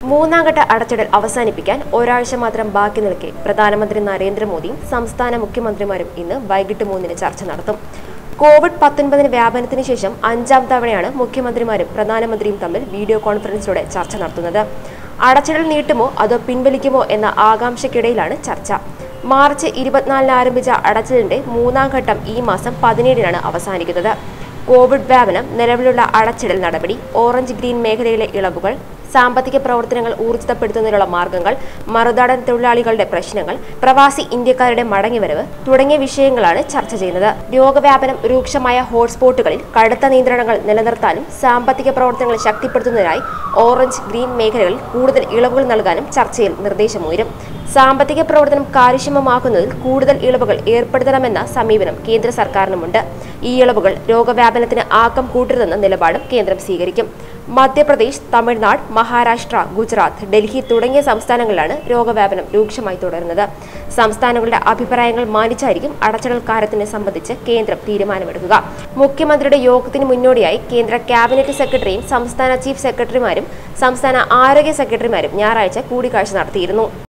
മൂന്നാം ഘട്ട അടച്ചിടൽ അവസാനിപ്പിക്കാൻ ഒരാഴ്ച മാത്രം ബാക്കി നിൽക്കെ പ്രധാനമന്ത്രി നരേന്ദ്രമോദിയും സംസ്ഥാന മുഖ്യമന്ത്രിമാരും ഇന്ന് വൈകിട്ട് മൂന്നിന് ചർച്ച നടത്തും കോവിഡ് പത്തൊൻപതിന് വ്യാപനത്തിന് ശേഷം അഞ്ചാം തവണയാണ് മുഖ്യമന്ത്രിമാരും പ്രധാനമന്ത്രിയും തമ്മിൽ വീഡിയോ കോൺഫറൻസിലൂടെ ചർച്ച നടത്തുന്നത് അടച്ചിടൽ നീട്ടുമോ അതോ പിൻവലിക്കുമോ എന്ന ആകാംക്ഷയ്ക്കിടയിലാണ് ചർച്ച മാർച്ച് ഇരുപത്തിനാലിന് ആരംഭിച്ച അടച്ചിലിന്റെ മൂന്നാം ഘട്ടം ഈ മാസം പതിനേഴിനാണ് അവസാനിക്കുന്നത് കോവിഡ് വ്യാപനം നിലവിലുള്ള അടച്ചിടൽ നടപടി ഓറഞ്ച് ഗ്രീൻ മേഖലയിലെ ഇളവുകൾ സാമ്പത്തിക പ്രവർത്തനങ്ങൾ ഊർജിതപ്പെടുത്തുന്നതിനുള്ള മാർഗങ്ങൾ മറുനാടൻ തൊഴിലാളികളുടെ പ്രശ്നങ്ങൾ പ്രവാസി ഇന്ത്യക്കാരുടെ മടങ്ങിവരവ് തുടങ്ങിയ വിഷയങ്ങളാണ് ചർച്ച ചെയ്യുന്നത് രോഗവ്യാപനം രൂക്ഷമായ ഹോട്ട്സ്പോട്ടുകളിൽ കടുത്ത നിയന്ത്രണങ്ങൾ നിലനിർത്താനും സാമ്പത്തിക പ്രവർത്തനങ്ങൾ ശക്തിപ്പെടുത്തുന്നതിനായി ഓറഞ്ച് ഗ്രീൻ മേഖലകളിൽ കൂടുതൽ ഇളവുകൾ നൽകാനും ചർച്ചയിൽ നിർദ്ദേശമുയരും സാമ്പത്തിക പ്രവർത്തനം കാര്യക്ഷമമാക്കുന്നതിൽ കൂടുതൽ ഇളവുകൾ ഏർപ്പെടുത്തണമെന്ന സമീപനം കേന്ദ്ര സർക്കാരിനുമുണ്ട് ഈ ഇളവുകൾ രോഗവ്യാപനത്തിന് ആക്കം കൂട്ടരുതെന്ന നിലപാടും കേന്ദ്രം സ്വീകരിക്കും മധ്യപ്രദേശ് തമിഴ്നാട് മഹാരാഷ്ട്ര ഗുജറാത്ത് ഡൽഹി തുടങ്ങിയ സംസ്ഥാനങ്ങളിലാണ് രോഗവ്യാപനം രൂക്ഷമായി തുടരുന്നത് സംസ്ഥാനങ്ങളുടെ അഭിപ്രായങ്ങൾ മാനിച്ചായിരിക്കും അടച്ചിടൽ കാര്യത്തിനെ സംബന്ധിച്ച് കേന്ദ്രം തീരുമാനമെടുക്കുക മുഖ്യമന്ത്രിയുടെ യോഗത്തിന് മുന്നോടിയായി കേന്ദ്ര ക്യാബിനറ്റ് സെക്രട്ടറിയും സംസ്ഥാന ചീഫ് സെക്രട്ടറിമാരും സംസ്ഥാന ആരോഗ്യ സെക്രട്ടറിമാരും ഞായറാഴ്ച കൂടിക്കാഴ്ച നടത്തിയിരുന്നു